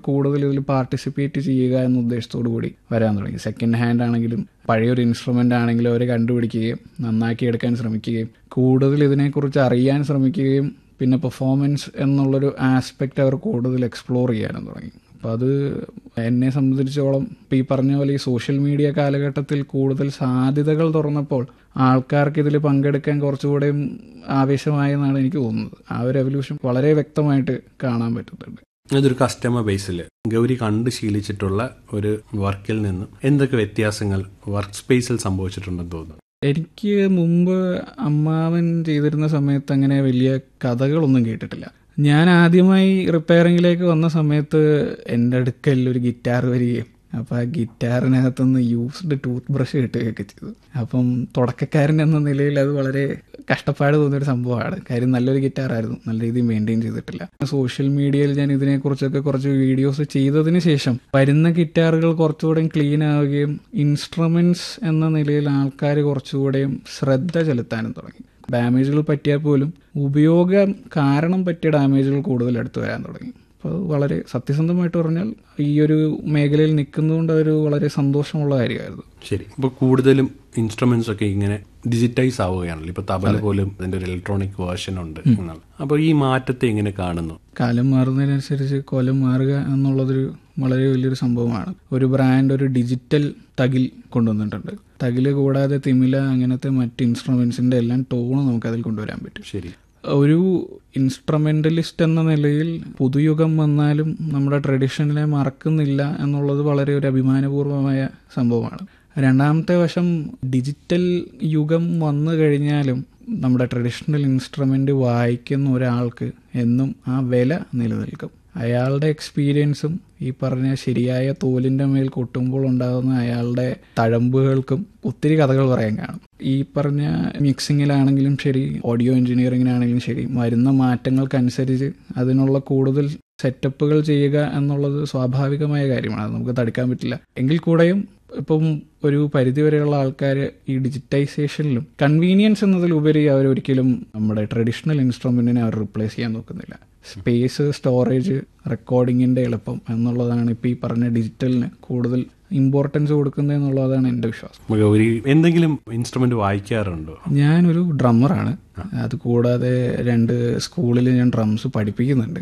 കൂടുതൽ ഇതിൽ പാർട്ടിസിപ്പേറ്റ് ചെയ്യുക എന്ന ഉദ്ദേശത്തോടു കൂടി വരാൻ തുടങ്ങി സെക്കൻഡ് ഹാൻഡ് ആണെങ്കിലും പഴയൊരു ഇൻസ്ട്രുമെൻ്റ് ആണെങ്കിലും അവർ കണ്ടുപിടിക്കുകയും നന്നാക്കി എടുക്കാൻ ശ്രമിക്കുകയും കൂടുതൽ ഇതിനെക്കുറിച്ച് അറിയാൻ ശ്രമിക്കുകയും പിന്നെ പെർഫോമൻസ് എന്നുള്ളൊരു ആസ്പെക്റ്റ് അവർ കൂടുതൽ എക്സ്പ്ലോർ ചെയ്യാനും തുടങ്ങി അപ്പം അത് എന്നെ സംബന്ധിച്ചോളം ഇപ്പം ഈ പറഞ്ഞ പോലെ ഈ സോഷ്യൽ മീഡിയ കാലഘട്ടത്തിൽ കൂടുതൽ സാധ്യതകൾ തുറന്നപ്പോൾ ആൾക്കാർക്ക് ഇതിൽ പങ്കെടുക്കാൻ കുറച്ചുകൂടെയും ആവേശമായെന്നാണ് എനിക്ക് തോന്നുന്നത് ആ ഒരു എവല്യൂഷൻ വളരെ വ്യക്തമായിട്ട് കാണാൻ പറ്റുന്നുണ്ട് ഇതൊരു കസ്റ്റമർ ബേസിൽ ഗൗരി കണ്ട് ശീലിച്ചിട്ടുള്ള ഒരു വർക്കിൽ നിന്നും എന്തൊക്കെ വ്യത്യാസങ്ങൾ വർക്ക് സ്പേസിൽ സംഭവിച്ചിട്ടുണ്ടെന്ന് തോന്നുന്നു എനിക്ക് മുമ്പ് അമ്മാവൻ ചെയ്തിരുന്ന സമയത്ത് അങ്ങനെ വലിയ കഥകളൊന്നും കേട്ടിട്ടില്ല ഞാൻ ആദ്യമായി റിപ്പയറിങ്ങിലേക്ക് വന്ന സമയത്ത് എൻ്റെ അടുക്കൽ ഒരു ഗിറ്റാർ വരികയും അപ്പോൾ ആ ഗിറ്റാറിനകത്തുനിന്ന് യൂസ്ഡ് ടൂത്ത് ബ്രഷ് കിട്ടുകയൊക്കെ ചെയ്തു അപ്പം തുടക്കക്കാരൻ എന്ന നിലയിൽ അത് വളരെ കഷ്ടപ്പാട് തോന്നിയൊരു സംഭവമാണ് കാര്യം നല്ലൊരു ഗിറ്റാറായിരുന്നു നല്ല രീതിയിൽ മെയിൻറ്റെയിൻ ചെയ്തിട്ടില്ല സോഷ്യൽ മീഡിയയിൽ ഞാൻ ഇതിനെക്കുറിച്ചൊക്കെ കുറച്ച് വീഡിയോസ് ചെയ്തതിന് ശേഷം വരുന്ന ഗിറ്റാറുകൾ കുറച്ചുകൂടെയും ക്ലീൻ ആവുകയും ഇൻസ്ട്രുമെന്റ്സ് എന്ന നിലയിൽ ആൾക്കാർ കുറച്ചുകൂടെയും ശ്രദ്ധ ചെലുത്താനും തുടങ്ങി ഡാമേജുകൾ പറ്റിയാൽ പോലും ഉപയോഗം കാരണം പറ്റിയ ഡാമേജുകൾ കൂടുതൽ എടുത്തു വരാൻ തുടങ്ങി അപ്പോൾ വളരെ സത്യസന്ധമായിട്ട് പറഞ്ഞാൽ ഈ ഒരു മേഖലയിൽ നിൽക്കുന്നതുകൊണ്ട് അതൊരു വളരെ സന്തോഷമുള്ള കാര്യമായിരുന്നു ശരി ഇപ്പോൾ കൂടുതലും ഇൻസ്ട്രുമെന്റ്സ് ഒക്കെ ഇങ്ങനെ ഡിജിറ്റൈസ് ആവുകയാണല്ലോ ഇപ്പൊ തബല പോലും അതിന്റെ ഒരു ഇലക്ട്രോണിക് വേർഷൻ ഉണ്ട് എന്നുള്ള അപ്പോൾ ഈ മാറ്റത്തെ എങ്ങനെ കാണുന്നു കാലം മാറുന്നതിനനുസരിച്ച് കൊലം മാറുക എന്നുള്ളതൊരു വളരെ വലിയൊരു സംഭവമാണ് ഒരു ബ്രാൻഡ് ഒരു ഡിജിറ്റൽ തകിൽ കൊണ്ടുവന്നിട്ടുണ്ട് തകില് കൂടാതെ തിമില അങ്ങനത്തെ മറ്റ് ഇൻസ്ട്രുമെന്റ്സിന്റെ എല്ലാം ടോണ് നമുക്ക് അതിൽ കൊണ്ടുവരാൻ പറ്റും ശരി ഒരു ഇൻസ്ട്രുമെന്റലിസ്റ്റ് എന്ന നിലയിൽ പുതുയുഗം വന്നാലും നമ്മുടെ ട്രഡീഷനെ മറക്കുന്നില്ല എന്നുള്ളത് വളരെ ഒരു അഭിമാനപൂർവമായ സംഭവമാണ് രണ്ടാമത്തെ വശം ഡിജിറ്റൽ യുഗം വന്നു കഴിഞ്ഞാലും നമ്മുടെ ട്രഡീഷണൽ ഇൻസ്ട്രുമെന്റ് വായിക്കുന്ന ഒരാൾക്ക് എന്നും ആ വില നിലനിൽക്കും അയാളുടെ എക്സ്പീരിയൻസും ഈ പറഞ്ഞ ശരിയായ തോലിന്റെ മേൽ കൊട്ടുമ്പോൾ ഉണ്ടാകുന്ന അയാളുടെ തഴമ്പുകൾക്കും ഒത്തിരി കഥകൾ പറയാൻ കാണും ഈ പറഞ്ഞ മിക്സിങ്ങിലാണെങ്കിലും ശരി ഓഡിയോ എഞ്ചിനീയറിങ്ങിനാണെങ്കിലും ശരി വരുന്ന മാറ്റങ്ങൾക്കനുസരിച്ച് അതിനുള്ള കൂടുതൽ സെറ്റപ്പുകൾ ചെയ്യുക എന്നുള്ളത് സ്വാഭാവികമായ കാര്യമാണ് അത് നമുക്ക് തടുക്കാൻ പറ്റില്ല എങ്കിൽ കൂടെയും ഇപ്പം ഒരു പരിധിവരെയുള്ള ആൾക്കാർ ഈ ഡിജിറ്റൈസേഷനിലും കൺവീനിയൻസ് എന്നതിലുപരി അവർ ഒരിക്കലും നമ്മുടെ ട്രഡീഷണൽ ഇൻസ്ട്രുമെന്റിനെ അവർ റിപ്ലേസ് ചെയ്യാൻ നോക്കുന്നില്ല സ്പേസ് സ്റ്റോറേജ് റെക്കോർഡിങ്ങിന്റെ എളുപ്പം എന്നുള്ളതാണ് ഇപ്പം ഈ പറഞ്ഞ ഡിജിറ്റലിന് കൂടുതൽ ഇമ്പോർട്ടൻസ് കൊടുക്കുന്നത് എന്നുള്ളതാണ് എൻ്റെ വിശ്വാസം ഗൗരി എന്തെങ്കിലും ഇൻസ്ട്രുമെന്റ് വായിക്കാറുണ്ടോ ഞാനൊരു ഡ്രമ്മറാണ് അത് കൂടാതെ രണ്ട് സ്കൂളിൽ ഞാൻ ഡ്രംസ് പഠിപ്പിക്കുന്നുണ്ട്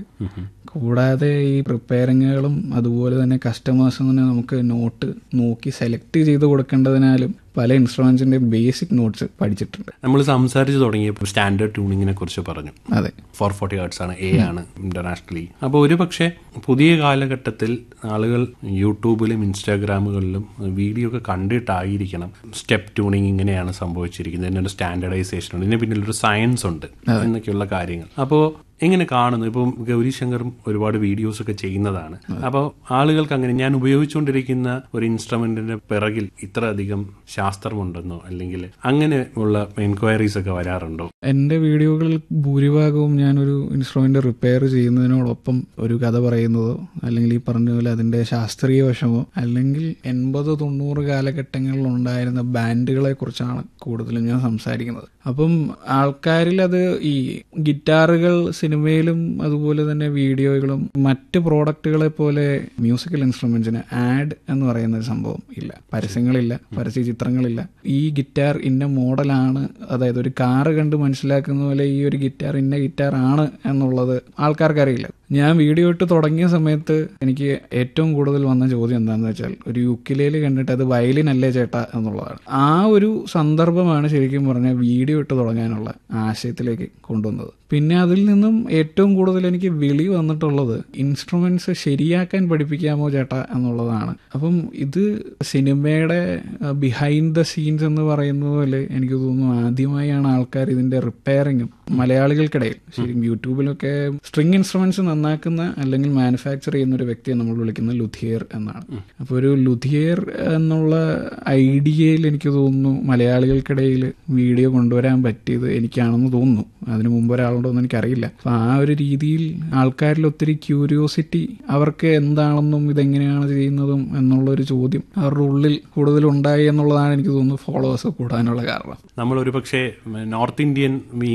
കൂടാതെ ഈ പ്രിപ്പയറിങ്ങുകളും അതുപോലെ തന്നെ കസ്റ്റമേഴ്സിന് തന്നെ നമുക്ക് നോട്ട് നോക്കി സെലക്ട് ചെയ്ത് കൊടുക്കേണ്ടതിനാലും പല ഇൻസ്ട്രുമെന്റ്സിന്റെ ബേസിക് നോട്ട്സ് പഠിച്ചിട്ടുണ്ട് നമ്മൾ സംസാരിച്ച് തുടങ്ങിയപ്പോൾ സ്റ്റാൻഡേർഡ് ട്യൂണിങ്ങിനെ കുറിച്ച് പറഞ്ഞു അതെ ഫോർ ഫോർട്ടി ഹേർട്സ് ആണ് എ ആണ് ഇന്റർനാഷണലി അപ്പോൾ ഒരു പക്ഷേ പുതിയ കാലഘട്ടത്തിൽ ആളുകൾ യൂട്യൂബിലും ഇൻസ്റ്റാഗ്രാമുകളിലും വീഡിയോ ഒക്കെ കണ്ടിട്ടായിരിക്കണം സ്റ്റെപ്പ് ട്യൂണിങ് ഇങ്ങനെയാണ് സംഭവിച്ചിരിക്കുന്നത് ഇതിനൊരു സ്റ്റാൻഡർഡൈസേഷൻ ഉണ്ട് ഇതിന് പിന്നിൽ ഒരു സയൻസ് ഉണ്ട് എന്നൊക്കെയുള്ള കാര്യങ്ങൾ അപ്പോൾ എങ്ങനെ കാണുന്നു ഇപ്പം ഗൗരി ശങ്കറും ഒരുപാട് വീഡിയോസ് ഒക്കെ ചെയ്യുന്നതാണ് അപ്പോൾ ആളുകൾക്ക് അങ്ങനെ ഞാൻ ഉപയോഗിച്ചുകൊണ്ടിരിക്കുന്ന ഒരു ഇൻസ്ട്രുമെന്റിന്റെ പിറകിൽ ഇത്ര അധികം ശാസ്ത്രമുണ്ടെന്നോ അല്ലെങ്കിൽ അങ്ങനെ ഉള്ള എൻക്വയറീസ് ഒക്കെ വരാറുണ്ടോ എൻ്റെ വീഡിയോകളിൽ ഭൂരിഭാഗവും ഞാനൊരു ഇൻസ്ട്രുമെന്റ് റിപ്പയർ ചെയ്യുന്നതിനോടൊപ്പം ഒരു കഥ പറയുന്നതോ അല്ലെങ്കിൽ ഈ പറഞ്ഞ പോലെ അതിന്റെ ശാസ്ത്രീയ വശമോ അല്ലെങ്കിൽ എൺപത് തൊണ്ണൂറ് കാലഘട്ടങ്ങളിൽ ഉണ്ടായിരുന്ന ബാൻഡുകളെ കുറിച്ചാണ് കൂടുതലും ഞാൻ സംസാരിക്കുന്നത് അപ്പം ആൾക്കാരിൽ അത് ഈ ഗിറ്റാറുകൾ സിനിമയിലും അതുപോലെ തന്നെ വീഡിയോകളും മറ്റ് പ്രോഡക്റ്റുകളെ പോലെ മ്യൂസിക്കൽ ഇൻസ്ട്രുമെന്റ്സിന് ആഡ് എന്ന് പറയുന്ന ഒരു സംഭവം ഇല്ല പരസ്യങ്ങളില്ല പരസ്യ ചിത്രങ്ങളില്ല ഈ ഗിറ്റാർ ഇന്ന മോഡലാണ് അതായത് ഒരു കാറ് കണ്ട് മനസ്സിലാക്കുന്ന പോലെ ഈ ഒരു ഗിറ്റാർ ഇന്ന ഗിറ്റാർ ആണ് എന്നുള്ളത് ആൾക്കാർക്ക് അറിയില്ല ഞാൻ വീഡിയോ ഇട്ട് തുടങ്ങിയ സമയത്ത് എനിക്ക് ഏറ്റവും കൂടുതൽ വന്ന ചോദ്യം എന്താണെന്ന് വെച്ചാൽ ഒരു യുക്കിലേല് കണ്ടിട്ട് അത് വയലിൻ അല്ലേ ചേട്ടാ എന്നുള്ളതാണ് ആ ഒരു സന്ദർഭമാണ് ശരിക്കും പറഞ്ഞാൽ വീഡിയോ ഇട്ട് തുടങ്ങാനുള്ള ആശയത്തിലേക്ക് കൊണ്ടുവന്നത് പിന്നെ അതിൽ നിന്നും ഏറ്റവും കൂടുതൽ എനിക്ക് വിളി വന്നിട്ടുള്ളത് ഇൻസ്ട്രുമെന്റ്സ് ശരിയാക്കാൻ പഠിപ്പിക്കാമോ ചേട്ടാ എന്നുള്ളതാണ് അപ്പം ഇത് സിനിമയുടെ ബിഹൈൻഡ് ദ സീൻസ് എന്ന് പറയുന്നത് പോലെ എനിക്ക് തോന്നുന്നു ആദ്യമായാണ് ആൾക്കാർ ഇതിന്റെ റിപ്പയറിങ്ങും മലയാളികൾക്കിടയിൽ ശരിക്കും യൂട്യൂബിലൊക്കെ സ്ട്രിങ് ഇൻസ്ട്രുമെന്റ്സ് നന്നാക്കുന്ന അല്ലെങ്കിൽ മാനുഫാക്ചർ ചെയ്യുന്ന ഒരു വ്യക്തിയെ നമ്മൾ വിളിക്കുന്നത് ലുധിയർ എന്നാണ് അപ്പോൾ ഒരു ലുധിയർ എന്നുള്ള ഐഡിയയിൽ എനിക്ക് തോന്നുന്നു മലയാളികൾക്കിടയിൽ വീഡിയോ കൊണ്ടുവരാൻ പറ്റിയത് എനിക്കാണെന്ന് തോന്നുന്നു അതിനു മുമ്പ് ഒരാളുണ്ടോ എന്ന് എനിക്കറിയില്ല അപ്പൊ ആ ഒരു രീതിയിൽ ആൾക്കാരിൽ ഒത്തിരി ക്യൂരിയോസിറ്റി അവർക്ക് എന്താണെന്നും ഇതെങ്ങനെയാണ് ചെയ്യുന്നതും എന്നുള്ള ഒരു ചോദ്യം അവരുടെ ഉള്ളിൽ കൂടുതൽ ഉണ്ടായി എന്നുള്ളതാണ് എനിക്ക് തോന്നുന്നു ഫോളോവേഴ്സ് കൂടാനുള്ള കാരണം നമ്മൾ ഒരു പക്ഷേ നോർത്ത് ഇന്ത്യൻ ഈണം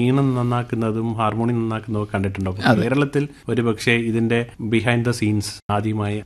നന്നാക്കുന്നതും ഹാർമോണി നന്നാക്കുന്നതും ഒക്കെ കണ്ടിട്ടുണ്ടോ കേരളത്തിൽ ഒരു പക്ഷേ ഇതിന്റെ ബിഹൈൻഡ് ദ സീൻസ് ആദ്യമായി